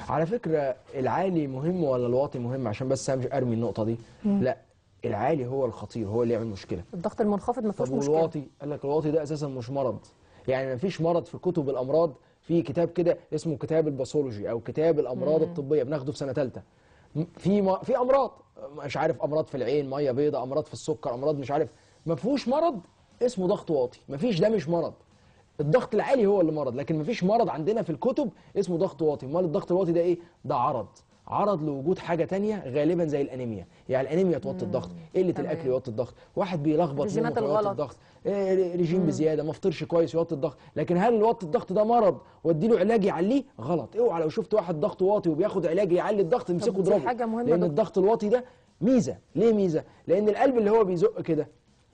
على فكره العالي مهم ولا الواطي مهم عشان بس أمشي ارمي النقطه دي لا العالي هو الخطير هو اللي يعمل مشكله الضغط المنخفض ما فيهوش طب مشكله والواطي قال لك الواطي ده اساسا مش مرض يعني ما فيش مرض في كتب الامراض في كتاب كده اسمه كتاب الباثولوجي او كتاب الامراض الطبيه بناخده في سنه ثالثه في م... في امراض مش عارف امراض في العين ميه بيضاء امراض في السكر امراض مش عارف ما فيهوش مرض اسمه ضغط واطي ما فيش ده مش مرض الضغط العالي هو اللي مرض لكن ما فيش مرض عندنا في الكتب اسمه ضغط واطي امال الضغط الواطي ده ايه ده عرض عرض لوجود حاجه تانية غالبا زي الانيميا يعني الانيميا توطي الضغط قله تمام. الاكل يوطي الضغط واحد بيلخبط نومه الرجيمات فيوطي الغلط. الضغط إيه، رجيم بزياده ما فطرش كويس يوطي الضغط لكن هل الوطي الضغط ده مرض وادي له علاج يعليه غلط اوعى لو شفت واحد ضغطه واطي وبياخد علاج يعلي الضغط امسكه دي اضربه حاجة مهمة لان دكتور. الضغط الواطي ده ميزه ليه ميزه لان القلب اللي هو بيزق كده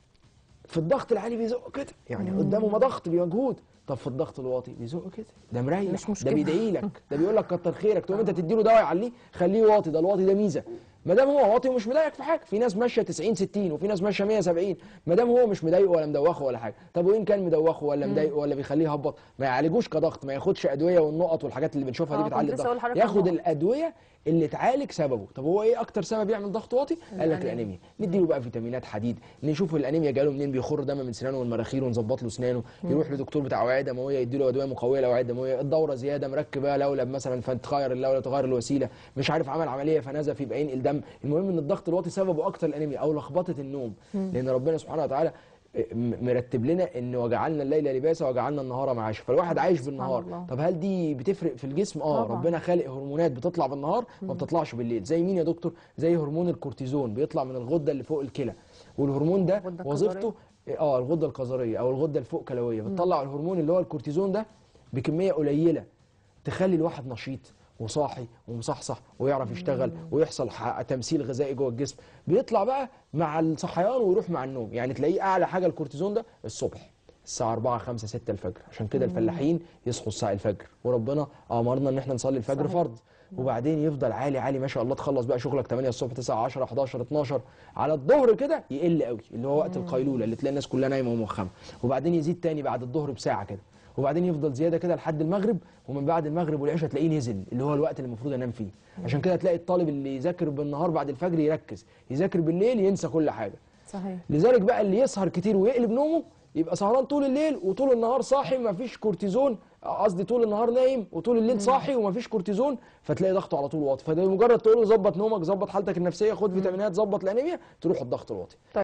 في الضغط العالي بيزق كده يعني قدامه ما ضغط بمجهود طب في الضغط الواطي بيزق كده ده مريح مش ده مشكلة. بيدعي لك ده بيقول لك كتر خيرك تقوم انت تديله دواء يعليه خليه واطي ده الواطي ده ميزه ما دام هو واطي ومش مضايقك في حاجه في ناس ماشيه 90 60 وفي ناس ماشيه 170 ما دام هو مش مضايقه ولا مدوخه ولا حاجه طب وين كان مدوخه ولا مضايقه ولا بيخليه يهبط ما يعالجوش كضغط ما ياخدش ادويه والنقط والحاجات اللي بنشوفها آه، دي كنت بتعلي لسه أقول الضغط لحضرتك ياخد النقط. الادويه اللي تعالج سببه طب هو ايه اكتر سبب يعمل ضغط واطي قال لك الأنيميا. الانيميا نديله بقى فيتامينات حديد نشوف الانيميا جاله منين بيخر دم من سنانه والمراخير ونظبط له اسنانه يروح لدكتور بتاع اوعيه دمويه يديله ادويه مقويه للاوعيه الدمويه الدوره زياده مركب بقى لولب مثلا فتغير اللولب تغير الوسيله مش عارف عمل عمليه فنزف يبقى ينقل دم المهم ان الضغط الواطي سببه اكتر الانيميا او لخبطه النوم لان ربنا سبحانه وتعالى م- مرتب لنا ان وجعلنا الليل لباسا وجعلنا النهار معاشا فالواحد عايش سبحان بالنهار الله. طب هل دي بتفرق في الجسم اه طبعاً. ربنا خالق هرمونات بتطلع بالنهار ما بتطلعش بالليل زي مين يا دكتور زي هرمون الكورتيزون بيطلع من الغده اللي فوق الكلى والهرمون ده الغدة وظيفته اه الغده القذريه او الغده الفوق كلويه بتطلع الهرمون اللي هو الكورتيزون ده بكميه قليله تخلي الواحد نشيط وصاحي ومصحصح ويعرف يشتغل ويحصل ح- تمثيل غذائي جوه الجسم بيطلع بقى مع الصحيان ويروح مع النوم يعني تلاقيه اعلى حاجه الكورتيزون ده الصبح الساعه 4 5 6 الفجر عشان كده الفلاحين يصحوا الساعه الفجر وربنا امرنا ان احنا نصلي الفجر صحيح. فرض وبعدين يفضل عالي عالي ما شاء الله تخلص بقى شغلك 8 الصبح 9 10 11 12 على الظهر كده يقل قوي اللي هو وقت القيلوله اللي تلاقي الناس كلها نايمه وموخمه وبعدين يزيد تاني بعد الظهر بساعه كده وبعدين يفضل زياده كده لحد المغرب ومن بعد المغرب والعشاء تلاقيه نزل اللي هو الوقت اللي المفروض انام فيه عشان كده تلاقي الطالب اللي يذاكر بالنهار بعد الفجر يركز يذاكر بالليل ينسى كل حاجه صحيح لذلك بقى اللي يسهر كتير ويقلب نومه يبقى سهران طول الليل وطول النهار صاحي مفيش كورتيزون قصدي طول النهار نايم وطول الليل صاحي ومفيش كورتيزون فتلاقي ضغطه على طول واطي فده مجرد تقول له ظبط نومك ظبط حالتك النفسيه خد فيتامينات ظبط الانيميا تروح الضغط الواطي